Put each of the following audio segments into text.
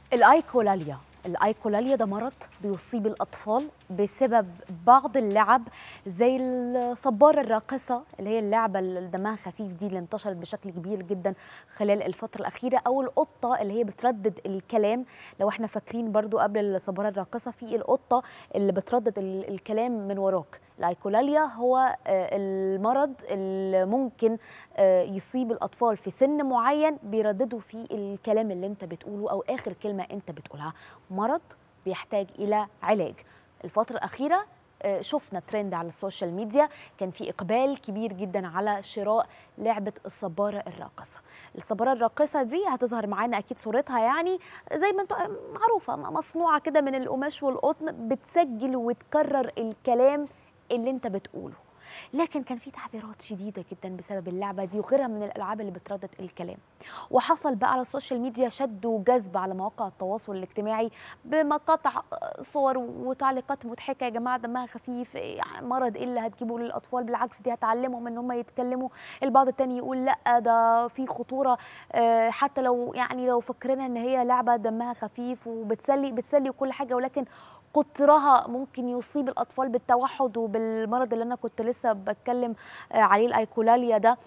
الايكولاليا الايكولاليا ده مرض بيصيب الاطفال بسبب بعض اللعب زي الصباره الراقصه اللي هي اللعبه اللي دمها خفيف دي اللي انتشرت بشكل كبير جدا خلال الفتره الاخيره او القطه اللي هي بتردد الكلام لو احنا فاكرين برضو قبل الصباره الراقصه في القطه اللي بتردد ال- الكلام من وراك الايكولاليا هو آه، المرض اللي ممكن آه، يصيب الاطفال في سن معين بيرددوا فيه الكلام اللي انت بتقوله او اخر كلمه انت بتقولها مرض بيحتاج الى علاج الفتره الاخيره آه، شفنا ترند على السوشيال ميديا كان في اقبال كبير جدا على شراء لعبه الصباره الراقصه الصباره الراقصه دي هتظهر معانا اكيد صورتها يعني زي ما انتوا معروفه مصنوعه كده من القماش والقطن بتسجل وتكرر الكلام اللي انت بتقوله لكن كان في تعبيرات شديده جدا بسبب اللعبه دي وغيرها من الالعاب اللي بتردد الكلام وحصل بقى على السوشيال ميديا شد وجذب على مواقع التواصل الاجتماعي بمقاطع صور وتعليقات مضحكه يا جماعه دمها خفيف يعني مرض ايه اللي هتجيبه للاطفال بالعكس دي هتعلمهم ان هم يتكلموا البعض التاني يقول لا ده في خطوره آه، حتى لو يعني لو فكرنا ان هي لعبه دمها خفيف وبتسلي بتسلي وكل حاجه ولكن كترها ممكن يصيب الاطفال بالتوحد وبالمرض اللي انا كنت لسه بتكلم آه، عليه الايكولاليا ده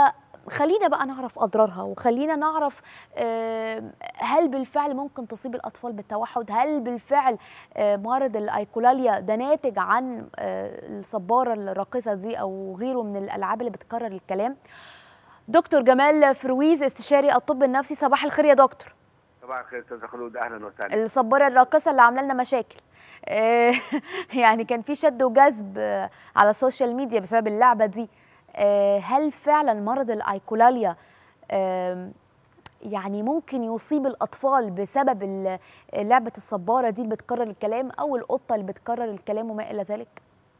فخلينا بقى نعرف اضرارها وخلينا نعرف آه، هل بالفعل ممكن تصيب الاطفال بالتوحد هل بالفعل آه، مرض الايكولاليا ده ناتج عن آه، الصباره الراقصه دي او غيره من الالعاب اللي بتكرر الكلام دكتور جمال فرويز استشاري الطب النفسي صباح الخير يا دكتور صباح الخير استاذ خلود اهلا وسهلا الصباره الراقصه اللي عامله لنا مشاكل آه، يعني كان في شد وجذب آه، على السوشيال ميديا بسبب اللعبه دي آه، هل فعلا مرض الايكولاليا آم، يعني ممكن يصيب الاطفال بسبب ال- لعبه الصباره دي اللي بتكرر الكلام او القطه اللي بتكرر الكلام وما الى ذلك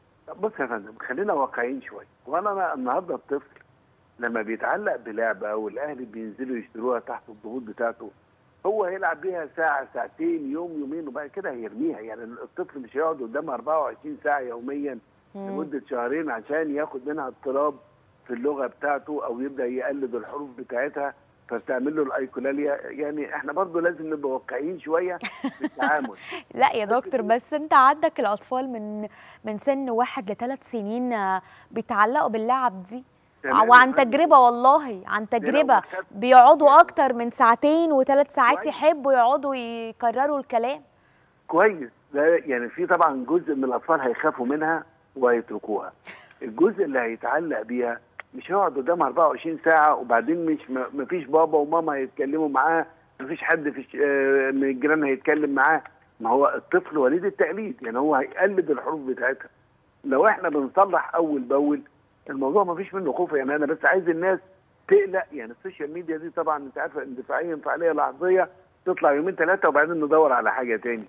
بص يا فندم خلينا واقعيين شويه وانا أنا النهارده الطفل لما بيتعلق بلعبه والاهل بينزلوا يشتروها تحت الضغوط بتاعته هو هيلعب بيها ساعه ساعتين يوم يومين وبعد كده هيرميها يعني الطفل مش هيقعد قدامها 24 ساعه يوميا مم. لمده شهرين عشان ياخد منها اضطراب في اللغه بتاعته او يبدا يقلد الحروف بتاعتها فبتعمل له الايكولاليا يعني احنا برضو لازم نبقى واقعيين شويه في التعامل لا يا دكتور بس انت عندك الاطفال من من سن واحد لثلاث سنين آه، بيتعلقوا باللعب دي تمام وعن يا فندم. تجربه والله عن لو تجربه خدت- بيقعدوا اكتر من ساعتين وثلاث ساعات كويس. يحبوا يقعدوا يكرروا الكلام كويس ده يعني في طبعا جزء من الاطفال هيخافوا منها وهيتركوها الجزء اللي هيتعلق بيها مش هيقعد قدامها 24 ساعه وبعدين مش ما ما فيش بابا وماما هيتكلموا معاه ما فيش حد في الش- آه، من الجيران هيتكلم معاه ما هو الطفل وليد التقليد يعني هو هيقلد الحروف بتاعتها لو احنا بنصلح اول باول الموضوع ما فيش منه خوف يعني انا بس عايز الناس تقلق يعني السوشيال ميديا دي طبعا انت عارفه اندفاعيه انفعاليه لحظيه تطلع يومين ثلاثه وبعدين ندور على حاجه تاني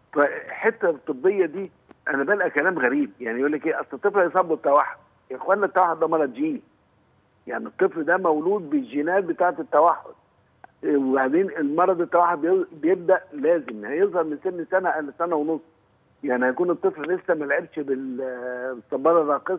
فالحته الطبيه دي انا بلقى كلام غريب يعني يقول لك ايه اصل الطفل هيصاب بالتوحد يا اخوانا التوحد ده مرض جيني يعني الطفل ده مولود بالجينات بتاعه التوحد إيه، وبعدين المرض التوحد بي- بيبدا لازم هيظهر من سن سنه لسنه ونص يعني هيكون الطفل لسه ما لعبش بال- بالصباره الراقصه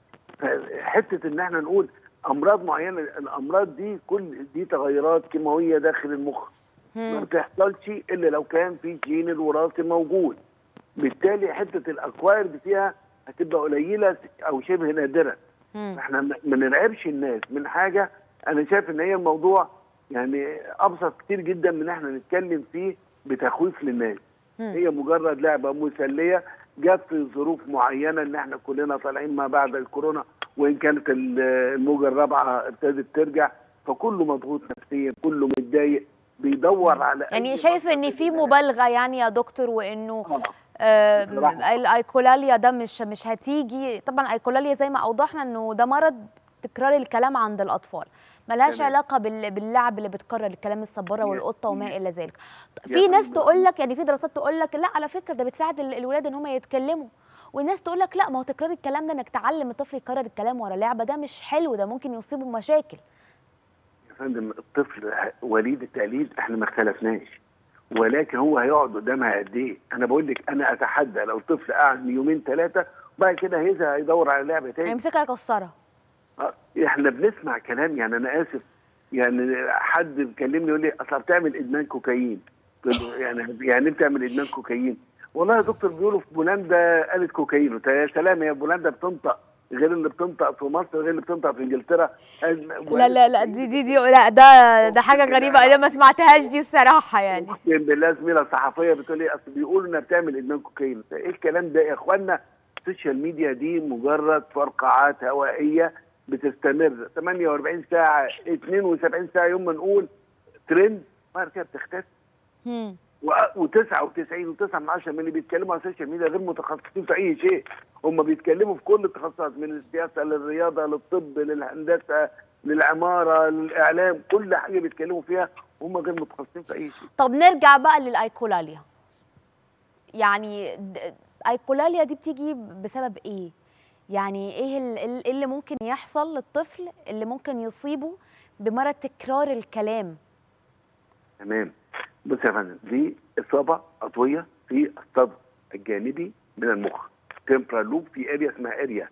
حته ان احنا نقول امراض معينه الامراض دي كل دي تغيرات كيماويه داخل المخ ما بتحصلش الا لو كان في جين الوراثي موجود بالتالي حته الاكوايرد فيها هتبقى قليله او شبه نادره مم. احنا ما ما نرعبش الناس من حاجه انا شايف ان هي الموضوع يعني ابسط كتير جدا من احنا نتكلم فيه بتخويف للناس مم. هي مجرد لعبه مسليه جت في ظروف معينه ان احنا كلنا طالعين ما بعد الكورونا وان كانت ال- الموجه الرابعه ابتدت ترجع فكله مضغوط نفسيا كله متضايق بيدور على يعني أي شايف مصدر ان في للإلهام. مبالغه يعني يا دكتور وانه آه. آه، بصراحة. الايكولاليا ده مش مش هتيجي طبعا الايكولاليا زي ما اوضحنا انه ده مرض تكرار الكلام عند الاطفال ملهاش تمام. علاقه بال- باللعب اللي بتكرر الكلام الصباره يا- والقطه وما يا- الى ذلك يا في ناس فندم. تقول لك يعني في دراسات تقول لك لا على فكره ده بتساعد ال- الولاد ان هم يتكلموا والناس تقول لك لا ما هو تكرار الكلام ده انك تعلم الطفل يكرر الكلام ورا لعبه ده مش حلو ده ممكن يصيبه بمشاكل يا فندم الطفل وليد التقليد احنا ما اختلفناش ولكن هو هيقعد قدامها قد ايه؟ انا بقول لك انا اتحدى لو طفل قعد يومين ثلاثه وبعد كده هيزهق هيدور على لعبه تاني هيمسكها يكسرها آه، احنا بنسمع كلام يعني انا اسف يعني حد بيكلمني يقول لي اصل بتعمل ادمان كوكايين قلت له يعني يعني إيه بتعمل ادمان كوكايين والله يا دكتور بيقولوا في بولندا قالت كوكايين قلت يا سلام هي بولندا بتنطق غير اللي بتنطق في مصر غير اللي بتنطق في انجلترا لا لا لا دي دي دي لا ده ده حاجه غريبه انا ما سمعتهاش دي الصراحه يعني اقسم بالله زميله صحفيه بتقول لي اصل بيقولوا انها بتعمل ادمان كوكايين ايه الكلام ده يا اخوانا السوشيال ميديا دي مجرد فرقعات هوائيه بتستمر 48 ساعه 72 ساعه يوم ما نقول ترند بعد كده بتختفي و99 و9 من 10 من اللي بيتكلموا على السوشيال ميديا غير متخصصين في اي شيء هم بيتكلموا في كل التخصصات من السياسه للرياضه للطب للهندسه للعماره للاعلام كل حاجه بيتكلموا فيها هم غير متخصصين في اي شيء طب نرجع بقى للايكولاليا يعني ايكولاليا دي بتيجي بسبب ايه يعني ايه اللي ممكن يحصل للطفل اللي ممكن يصيبه بمرض تكرار الكلام تمام بص يا فندم دي اصابه عضويه في الصدر الجانبي من المخ تمبرال لوب في اريا اسمها اريا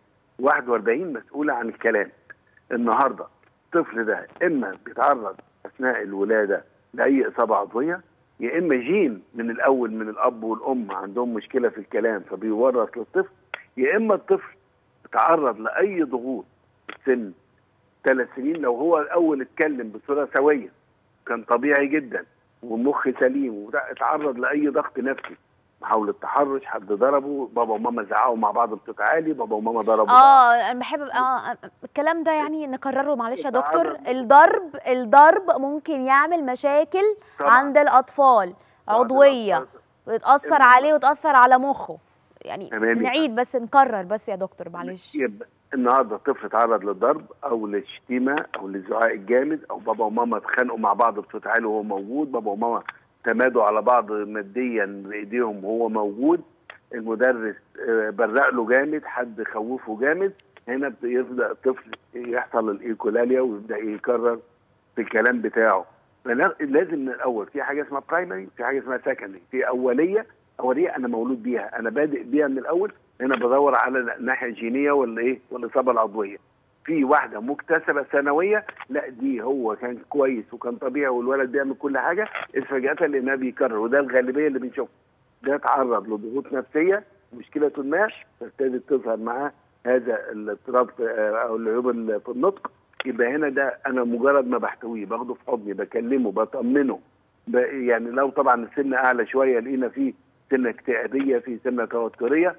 41 مسؤوله عن الكلام النهارده الطفل ده اما بيتعرض اثناء الولاده لاي اصابه عضويه يا اما جين من الاول من الاب والام عندهم مشكله في الكلام فبيورث للطفل يا اما الطفل تعرض لاي ضغوط في السن ثلاث سنين لو هو الاول اتكلم بصوره سويه كان طبيعي جدا ومخ سليم اتعرض لاي ضغط نفسي محاولة تحرش حد ضربه بابا وماما زعقوا مع بعض بصوت عالي بابا وماما ضربوا اه انا بحب اه الكلام ده يعني نكرره معلش يا دكتور الضرب الضرب ممكن يعمل مشاكل طبعا. عند الاطفال عضويه ويتاثر عليه وتاثر على مخه يعني نعيد بس نكرر بس يا دكتور معلش يبقى النهارده الطفل اتعرض للضرب او للشتيمه او للزعاق الجامد او بابا وماما اتخانقوا مع بعض بصوت عالي وهو موجود بابا وماما تمادوا على بعض ماديا بايديهم وهو موجود المدرس برق له جامد حد خوفه جامد هنا يبدا الطفل يحصل الايكولاليا ويبدا يكرر في الكلام بتاعه لازم من الاول في حاجه اسمها برايمري في حاجه اسمها سكندري في اوليه اوليه انا مولود بيها انا بادئ بيها من الاول هنا بدور على الناحيه الجينيه ولا ايه والاصابه العضويه في واحده مكتسبه ثانويه لا دي هو كان كويس وكان طبيعي والولد بيعمل كل حاجه فجاه لانها بيكرر وده الغالبيه اللي بنشوفها ده اتعرض لضغوط نفسيه مشكله ما فابتدت تظهر معاه هذا الاضطراب او العيوب في النطق يبقى هنا ده انا مجرد ما بحتويه باخده في حضني بكلمه بطمنه يعني لو طبعا السن اعلى شويه لقينا فيه سنه اكتئابيه في سنه توتريه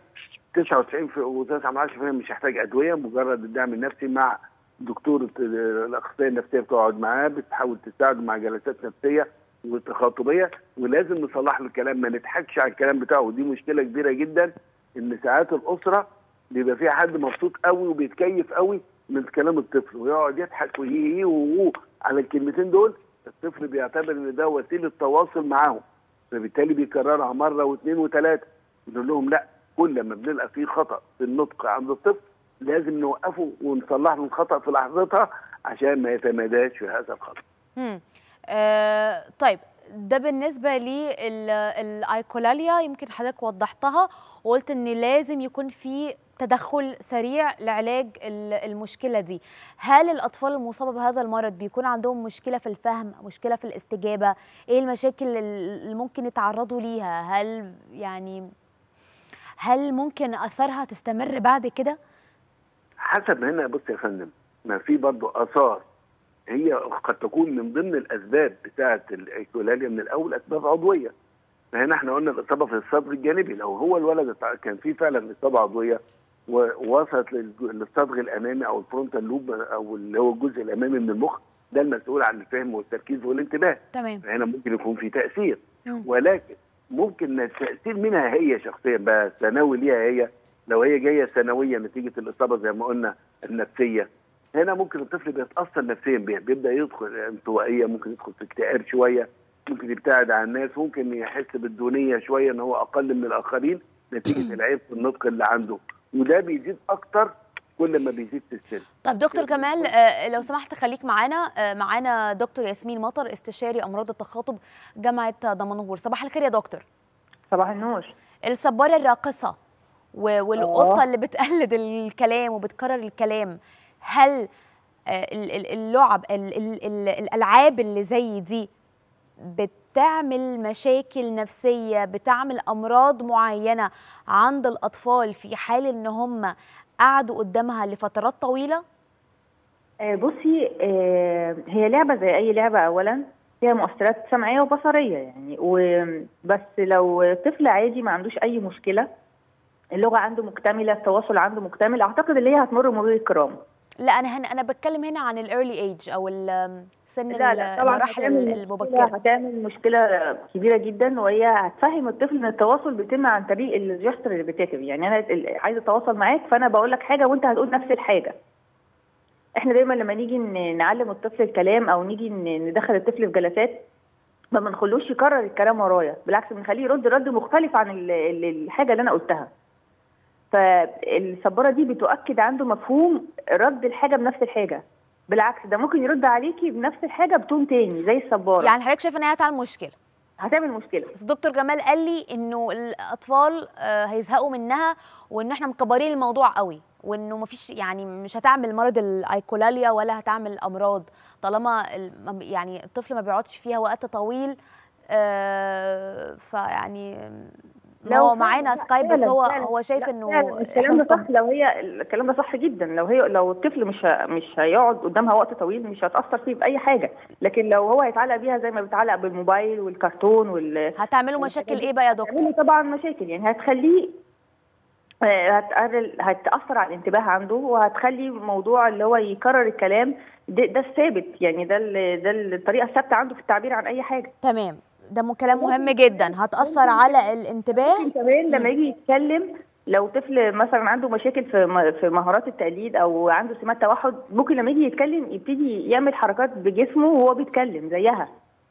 99 و9 مش هيحتاج ادويه مجرد الدعم النفسي مع دكتوره الاخصائيه النفسيه بتقعد معاه بتحاول تساعده مع جلسات نفسيه وتخاطبيه ولازم نصلح له الكلام ما نضحكش على الكلام بتاعه ودي مشكله كبيره جدا ان ساعات الاسره بيبقى فيها حد مبسوط قوي وبيتكيف قوي من كلام الطفل ويقعد يضحك وهي هي على الكلمتين دول الطفل بيعتبر ان ده وسيله تواصل معاهم فبالتالي بيكررها مره واثنين وثلاثه نقول لهم لا كل ما بنلقى فيه خطا في النطق عند الطفل لازم نوقفه ونصلح له الخطا في لحظتها عشان ما يتماداش في هذا الخطا. امم آه طيب ده بالنسبه للايكولاليا يمكن حضرتك وضحتها وقلت ان لازم يكون في تدخل سريع لعلاج المشكله دي هل الاطفال المصابه بهذا المرض بيكون عندهم مشكله في الفهم مشكله في الاستجابه ايه المشاكل اللي ممكن يتعرضوا ليها هل يعني هل ممكن اثرها تستمر بعد كده حسب هنا بص يا فندم ما في برضه اثار هي قد تكون من ضمن الاسباب بتاعه الايكولاليا من الاول اسباب عضويه فهنا احنا قلنا الاصابه في الصدر الجانبي لو هو الولد كان فيه فعلا اصابه عضويه ووصلت للصدغ الامامي او الفرونتال لوب او اللي هو الجزء الامامي من المخ ده المسؤول عن الفهم والتركيز والانتباه تمام فهنا ممكن يكون في تاثير م. ولكن ممكن التاثير منها هي شخصيا بقى ثانوي ليها هي لو هي جايه ثانويه نتيجه الاصابه زي ما قلنا النفسيه هنا ممكن الطفل بيتاثر نفسيا بيها بيبدا يدخل انطوائيه ممكن يدخل في اكتئاب شويه ممكن يبتعد عن الناس ممكن يحس بالدونيه شويه ان هو اقل من الاخرين نتيجه العيب في النطق اللي عنده وده بيزيد اكتر كل ما بيزيد في السن طب دكتور كمال آه لو سمحت خليك معانا آه معانا دكتور ياسمين مطر استشاري امراض التخاطب جامعه دمنهور صباح الخير يا دكتور صباح النور الصباره الراقصه والقطه اللي بتقلد الكلام وبتكرر الكلام هل آه اللعب الالعاب اللي زي دي بت بتعمل مشاكل نفسيه بتعمل امراض معينه عند الاطفال في حال ان هم قعدوا قدامها لفترات طويله آه، بصي آه، هي لعبه زي اي لعبه اولا فيها مؤثرات سمعيه وبصريه يعني وبس لو طفل عادي ما عندوش اي مشكله اللغه عنده مكتمله التواصل عنده مكتمل اعتقد ان هي هتمر مرور الكرام لا انا هن انا بتكلم هنا عن الايرلي ايج او ال- سن لا لا طبعا المراحل هتعمل مشكلة- المبكره هتعمل مشكله كبيره جدا وهي هتفهم الطفل ان التواصل بيتم عن طريق الجستر اللي بتكتب يعني انا ال- عايزه اتواصل معاك فانا بقول لك حاجه وانت هتقول نفس الحاجه احنا دايما لما نيجي ن- نعلم الطفل الكلام او نيجي ن- ندخل الطفل في جلسات ما بنخلوش يكرر الكلام ورايا بالعكس بنخليه يرد رد مختلف عن ال- ال- الحاجه اللي انا قلتها فالسبوره دي بتؤكد عنده مفهوم رد الحاجه بنفس الحاجه بالعكس ده ممكن يرد عليكي بنفس الحاجه بتون تاني زي السبوره يعني حضرتك شايفه ان هي هتعمل مشكله هتعمل مشكله بس دكتور جمال قال لي انه الاطفال آه، هيزهقوا منها وان احنا مكبرين الموضوع قوي وانه مفيش يعني مش هتعمل مرض الايكولاليا ولا هتعمل امراض طالما ال- ما- يعني الطفل ما بيقعدش فيها وقت طويل آه، فيعني لو هو فعلاً- معانا لا، سكايب بس فعلاً- هو فعلاً- هو شايف لا، انه فعلاً الكلام ده صح لو هي الكلام ده صح جدا لو هي لو الطفل مش ه- مش هيقعد قدامها وقت طويل مش هتاثر فيه باي حاجه لكن لو هو هيتعلق بيها زي ما بيتعلق بالموبايل والكرتون وال هتعملوا مشاكل ايه بقى يا دكتور؟ هتعمله طبعا مشاكل يعني هتخليه آه، هتقرر هتاثر على الانتباه عنده وهتخلي موضوع اللي هو يكرر الكلام ده, ده الثابت يعني ده ال- ده الطريقه الثابته عنده في التعبير عن اي حاجه تمام ده م- كلام مهم جدا هتاثر على الانتباه ممكن كمان لما يجي يتكلم لو طفل مثلا عنده مشاكل في م- في مهارات التقليد او عنده سمات توحد ممكن لما يجي يتكلم يبتدي يعمل حركات بجسمه وهو بيتكلم زيها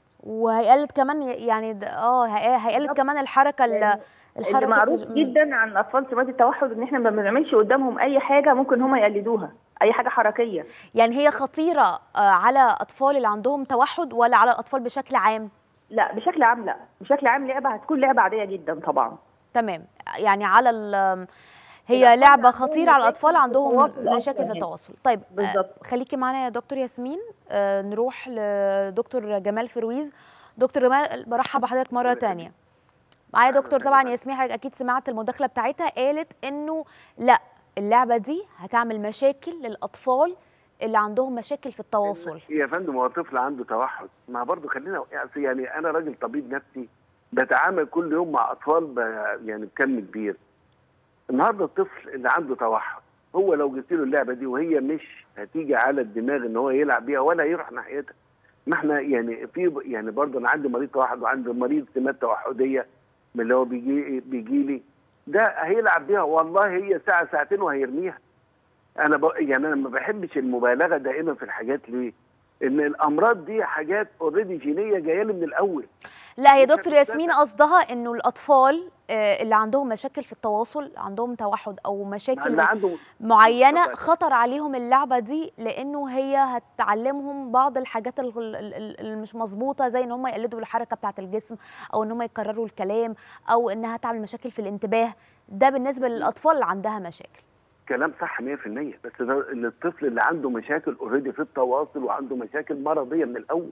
وهيقلد كمان ي- يعني د- اه هي- هيقلد بالظبط. كمان الحركه ال- اللي الحركه معروف ال- جدا عن اطفال سمات التوحد ان احنا ما بنعملش قدامهم اي حاجه ممكن هم يقلدوها اي حاجه حركيه يعني هي خطيره آه، على اطفال اللي عندهم توحد ولا على الاطفال بشكل عام لا بشكل عام لا بشكل عام لعبه هتكون لعبه عاديه جدا طبعا تمام يعني على ال- هي الأطفال لعبه عندهم خطيره على الاطفال مشاكل في عندهم التواصل مشاكل في أكتر. التواصل طيب آه، بالظبط. خليكي معانا يا دكتور ياسمين آه، نروح لدكتور جمال فرويز دكتور جمال برحب بحضرتك مره تانية معايا دكتور طبعا ياسمين حضرتك اكيد سمعت المداخله بتاعتها قالت انه لا اللعبه دي هتعمل مشاكل للاطفال اللي عندهم مشاكل في التواصل يا فندم هو طفل عنده توحد ما برضه خلينا يعني انا راجل طبيب نفسي بتعامل كل يوم مع اطفال ب... يعني بكم كبير النهارده الطفل اللي عنده توحد هو لو جبت له اللعبه دي وهي مش هتيجي على الدماغ ان هو يلعب بيها ولا هيروح ناحيتها ما احنا يعني في يعني برضه انا عندي مريض توحد وعندي مريض سمات توحديه من اللي هو بيجي بيجي لي ده هيلعب بيها والله هي ساعه ساعتين وهيرميها انا ب... يعني انا ما بحبش المبالغه دائما في الحاجات ليه؟ ان الامراض دي حاجات اوريدي جينيه جايه لي من الاول لا هي مش دكتور هتتدافع. ياسمين قصدها انه الاطفال آه، اللي عندهم مشاكل في التواصل عندهم توحد او مع مشاكل اللي عنده معينه طبعاً. خطر عليهم اللعبه دي لانه هي هتعلمهم بعض الحاجات ال- ال- ال- اللي مش مظبوطه زي ان هم يقلدوا الحركه بتاعه الجسم او ان هم يكرروا الكلام او انها تعمل مشاكل في الانتباه ده بالنسبه للاطفال اللي عندها مشاكل كلام صح 100% بس ده اللي الطفل اللي عنده مشاكل اوريدي في التواصل وعنده مشاكل مرضيه من الاول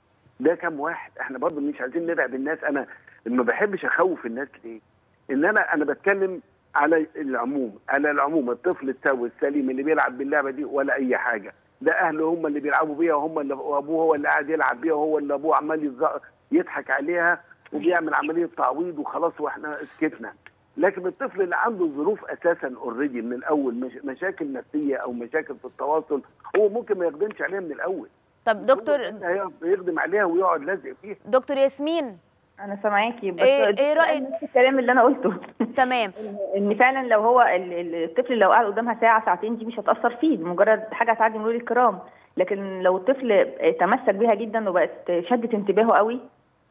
ده كام واحد احنا برضه مش عايزين نرعب الناس انا ما بحبش اخوف الناس ليه ان انا انا بتكلم على العموم على العموم الطفل السوي السليم اللي بيلعب باللعبه دي ولا اي حاجه ده اهله هم اللي بيلعبوا بيها وهم اللي وابوه هو اللي قاعد يلعب بيها وهو اللي ابوه عمال يزق- يضحك عليها وبيعمل عمليه تعويض وخلاص واحنا سكتنا لكن الطفل اللي عنده ظروف اساسا اوريدي من الاول مش مشاكل نفسيه او مشاكل في التواصل هو ممكن ما يخدمش عليها من الاول طب دكتور هو ده هيقعد يخدم عليها ويقعد لازق فيها دكتور ياسمين انا سامعاكي بس إيه- إيه رأيك؟ نفس الكلام اللي انا قلته تمام ان فعلا لو هو ال- ال- الطفل لو قعد قدامها ساعه ساعتين دي مش هتاثر فيه دي مجرد حاجه هتعدي مرور الكرام لكن لو الطفل تمسك بيها جدا وبقت شدت انتباهه قوي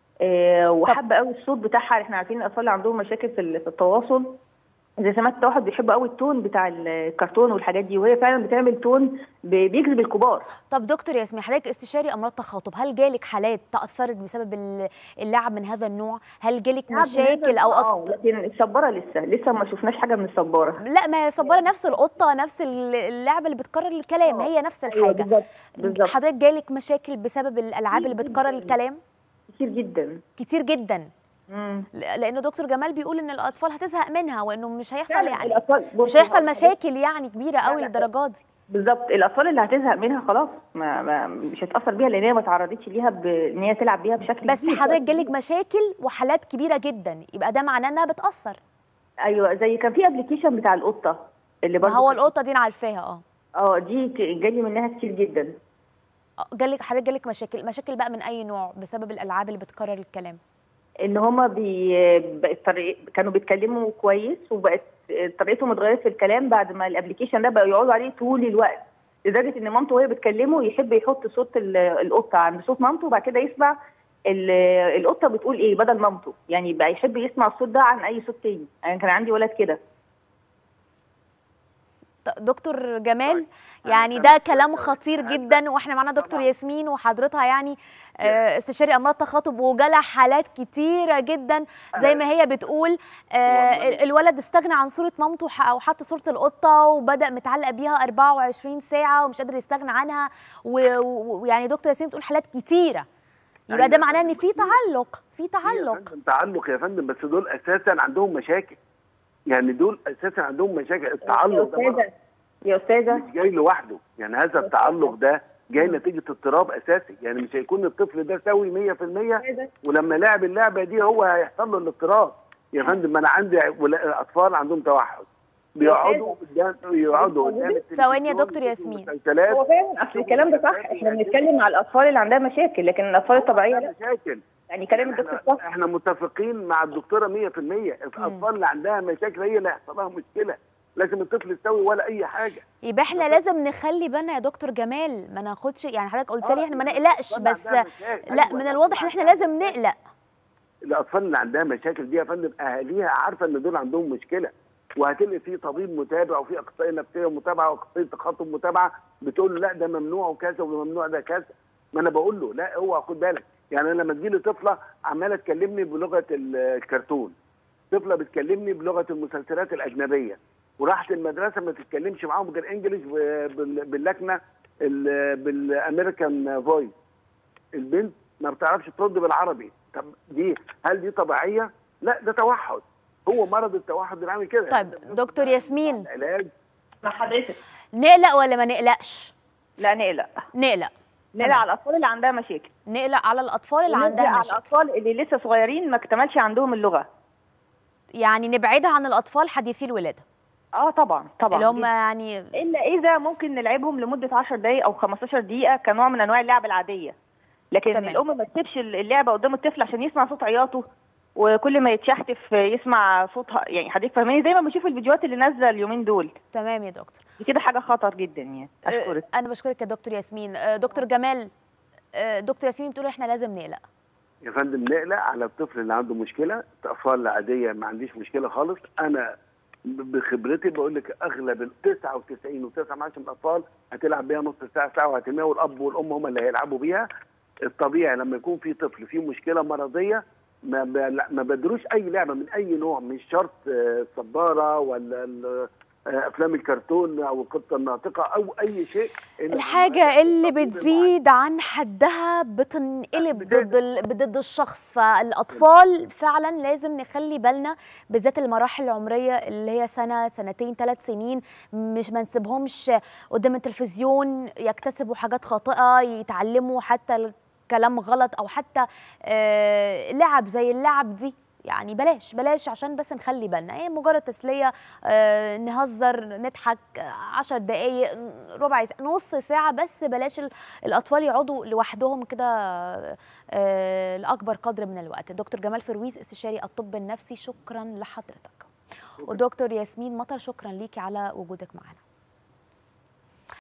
آه، وحب قوي الصوت بتاعها احنا عارفين الاطفال اللي عندهم مشاكل في ال- في التواصل زي سمات التوحد بيحبوا قوي التون بتاع الكرتون والحاجات دي وهي فعلا بتعمل تون ب- بيجذب الكبار طب دكتور ياسمين حضرتك استشاري امراض تخاطب هل جالك حالات تاثرت بسبب ال- اللعب من هذا النوع هل جالك مشاكل او اه أط... لكن الصباره لسه لسه ما شفناش حاجه من الصباره لا ما هي صباره نفس القطه نفس ال- اللعبه اللي بتكرر الكلام آه. هي نفس أيوة الحاجه بالظبط بالظبط حضرتك جالك مشاكل بسبب الالعاب اللي بتكرر الكلام كتير جدا كتير جدا مم. ل- لانه دكتور جمال بيقول ان الاطفال هتزهق منها وانه مش هيحصل فعلا يعني الأطفال مش بصي هيحصل هقول لحضرتك- مشاكل يعني كبيره قوي لا. للدرجات دي بالظبط الاطفال اللي هتزهق منها خلاص ما, ما مش هتاثر بيها لان هي ما تعرضتش ليها ب... ان هي تلعب بيها بشكل بس كبير. حضرتك جالك مشاكل وحالات كبيره جدا يبقى ده معناه انها بتاثر ايوه زي كان في ابلكيشن بتاع القطه اللي ما برضه هو كان- القطه دي انا عارفاها اه اه دي ك- جالي منها كتير جدا آه، جالك حضرتك جالك مشاكل مشاكل بقى من اي نوع بسبب الالعاب اللي بتكرر الكلام ان هما بي... بقت طريق... كانوا بيتكلموا كويس وبقت طريقتهم اتغيرت في الكلام بعد ما الابلكيشن ده بقوا يقعدوا عليه طول الوقت لدرجه ان مامته وهي بتكلمه يحب يحط صوت ال- القطه عند صوت مامته وبعد كده يسمع ال- القطه بتقول ايه بدل مامته يعني بقى يحب يسمع الصوت ده عن اي صوت تاني يعني كان عندي ولد كده ط- دكتور جمال أنا يعني فاهم. ده كلام خطير أنا- جدا واحنا معانا دكتور طبعاً. ياسمين وحضرتها يعني آه، استشاري امراض تخاطب وجالها حالات كتيره جدا زي ما هي بتقول آه، والله. ال- الولد استغنى عن صوره مامته ح- او حط صوره القطه وبدا متعلق بيها 24 ساعه ومش قادر يستغنى عنها و- و- ويعني دكتور ياسمين بتقول حالات كتيره يبقى ده أيوة. معناه ان في تعلق في يا تعلق فندم تعلق يا فندم بس دول اساسا عندهم مشاكل يعني دول اساسا عندهم مشاكل يا التعلق ده مرض استاذه يا استاذه مش جاي لوحده يعني هذا التعلق ده جاي نتيجه اضطراب اساسي يعني مش هيكون الطفل ده سوي 100% ولما لعب اللعبه دي هو هيحصل له الاضطراب يا فندم ما انا عندي ولا- اطفال عندهم توحد بيقعدوا قدام يقعدوا قدام التلفزيون ثواني يا دكتور يشوفوا ياسمين. مسلسلات هو فعلا اصل الكلام ده صح احنا بنتكلم على الاطفال اللي عندها مشاكل لكن الاطفال الطبيعيه لا مشاكل يعني كلام الدكتور احنا, صح احنا متفقين مع الدكتوره 100% الاطفال اللي عندها مشاكل هي اللي هيحصل لها مشكله لازم الطفل يسوي ولا اي حاجه يبقى احنا لازم نخلي بالنا يا دكتور جمال ما ناخدش يعني حضرتك قلت لي آه، احنا ما الأطفال نقلقش اللي بس عندها مشاكل. لا أيوة، من الأطفال الواضح ان اللي احنا عندها لازم مشاكل. نقلق الاطفال اللي عندها مشاكل دي يا فندم اهاليها عارفه ان دول عندهم مشكله وهتلاقي في طبيب متابع وفي اخصائيه نفسيه متابعه واخصائيه تخاطب متابعه بتقول له لا ده ممنوع وكذا وممنوع ده كذا ما انا بقول له لا اوعى خد بالك يعني انا لما تجيلي طفله عماله تكلمني بلغه الكرتون طفله بتكلمني بلغه المسلسلات الاجنبيه وراحت المدرسه ما تتكلمش معاهم غير انجلش بال- باللكنه ال- بالامريكان فويس البنت ما بتعرفش ترد بالعربي طب دي هل دي طبيعيه؟ لا ده توحد هو مرض التوحد اللي عامل كده طيب، دكتور ياسمين. العلاج مع حضرتك نقلق ولا ما نقلقش لا نقلق نقلق نقلق على الاطفال اللي عندها مشاكل نقلق على الاطفال اللي ونقلق عندها على مشاكل الاطفال اللي لسه صغيرين ما اكتملش عندهم اللغه يعني نبعدها عن الاطفال حديثي الولاده اه طبعا طبعا اللي هم جداً. يعني الا اذا ممكن نلعبهم لمده 10 دقائق او 15 دقيقه كنوع من انواع اللعب العاديه لكن تمام. الام ما تسيبش اللعبه قدام الطفل عشان يسمع صوت عياطه وكل ما يتشحتف يسمع صوتها يعني حضرتك فاهماني زي ما بنشوف الفيديوهات اللي نازله اليومين دول تمام يا دكتور دي كده حاجه خطر جدا يعني اشكرك آه، انا بشكرك يا دكتور ياسمين آه، دكتور جمال آه، دكتور ياسمين بتقول احنا لازم نقلق يا فندم نقلق على الطفل اللي عنده مشكله الاطفال عاديه ما عنديش مشكله خالص انا ب- بخبرتي بقول لك اغلب ال 99 و9 من الاطفال هتلعب بيها نص ساعه ساعه وهترميها والاب والام هم اللي هيلعبوا بيها الطبيعي لما يكون في طفل فيه مشكله مرضيه ما ب- لا- ما بدروش اي لعبه من اي نوع مش شرط آه، الصباره ولا ال- آه، افلام الكرتون او القطه الناطقه او اي شيء إن الحاجة اللي الطبيب بتزيد عن حدها بتنقلب بتقلب. ضد ال... ضد الشخص فالأطفال فعلا لازم نخلي بالنا بالذات المراحل العمرية اللي هي سنة سنتين ثلاث سنين مش ما نسيبهمش قدام التلفزيون يكتسبوا حاجات خاطئة يتعلموا حتى كلام غلط أو حتى آه، لعب زي اللعب دي يعني بلاش بلاش عشان بس نخلي بالنا هي مجرد تسليه آه، نهزر نضحك آه، عشر دقايق ربع ساعه نص ساعه بس بلاش ال- الاطفال يقعدوا لوحدهم كده آه، لاكبر قدر من الوقت دكتور جمال فرويز استشاري الطب النفسي شكرا لحضرتك ودكتور ياسمين مطر شكرا ليكي على وجودك معنا